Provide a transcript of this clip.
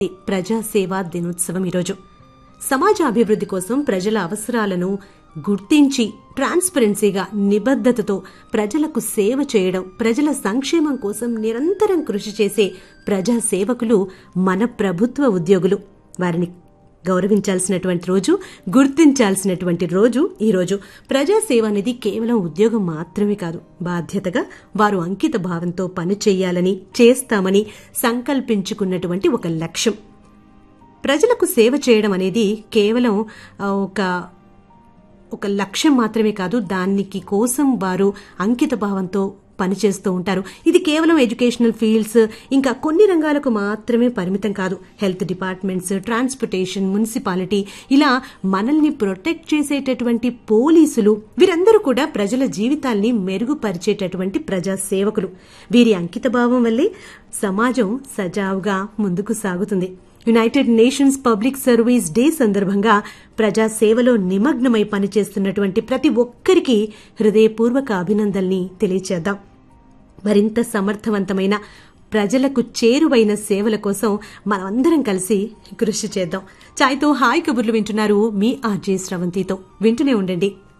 ప్రజా సేవా దినోత్సవం ఈరోజు సమాజ అభివృద్ధి కోసం ప్రజల అవసరాలను గుర్తించి ట్రాన్స్పరెన్సీగా నిబద్ధతతో ప్రజలకు సేవ చేయడం ప్రజల సంక్షేమం కోసం నిరంతరం కృషి చేసే ప్రజా సేవకులు మన ప్రభుత్వ ఉద్యోగులు వారిని గౌరవించాల్సినటువంటి రోజు గుర్తించాల్సినటువంటి రోజు ఈ రోజు ప్రజాసేవ అనేది కేవలం ఉద్యోగం మాత్రమే కాదు బాధ్యతగా వారు అంకిత భావంతో పని చేయాలని చేస్తామని సంకల్పించుకున్నటువంటి ఒక లక్ష్యం ప్రజలకు సేవ చేయడం అనేది కేవలం ఆ, ఒక ఒక లక్ష్యం మాత్రమే కాదు దానికి కోసం వారు అంకిత భావంతో పనిచేస్తూ ఉంటారు ఇది కేవలం ఎడ్యుకేషనల్ ఫీల్డ్స్ ఇంకా కొన్ని రంగాలకు మాత్రమే పరిమితం కాదు హెల్త్ డిపార్ట్మెంట్స్ ట్రాన్స్పోర్టేషన్ మున్సిపాలిటీ ఇలా మనల్ని ప్రొటెక్ట్ చేసేటటువంటి పోలీసులు వీరందరూ కూడా ప్రజల జీవితాల్ని మెరుగుపరిచేటటువంటి ప్రజా సేవకులు వీరి అంకిత భావం వల్లే సమాజం సజావుగా ముందుకు సాగుతుంది United Nations public service day సందర్భంగా ప్రజా సేవలో నిమగ్నమై పనిచేస్తున్నటువంటి ప్రతి ఒక్కరికి హృదయపూర్వక అభినందనల్ని తెలియచేద్దాం మరింత సమర్థవంతమైన ప్రజలకు చేరువైన సేవల కోసం మనమందరం కలిసి కృషి చేద్దాం చాయ్తో హాయ్ కబుర్లు వింటున్నారు మీ ఆర్జే స్రవంతితో వింటూనే ఉండండి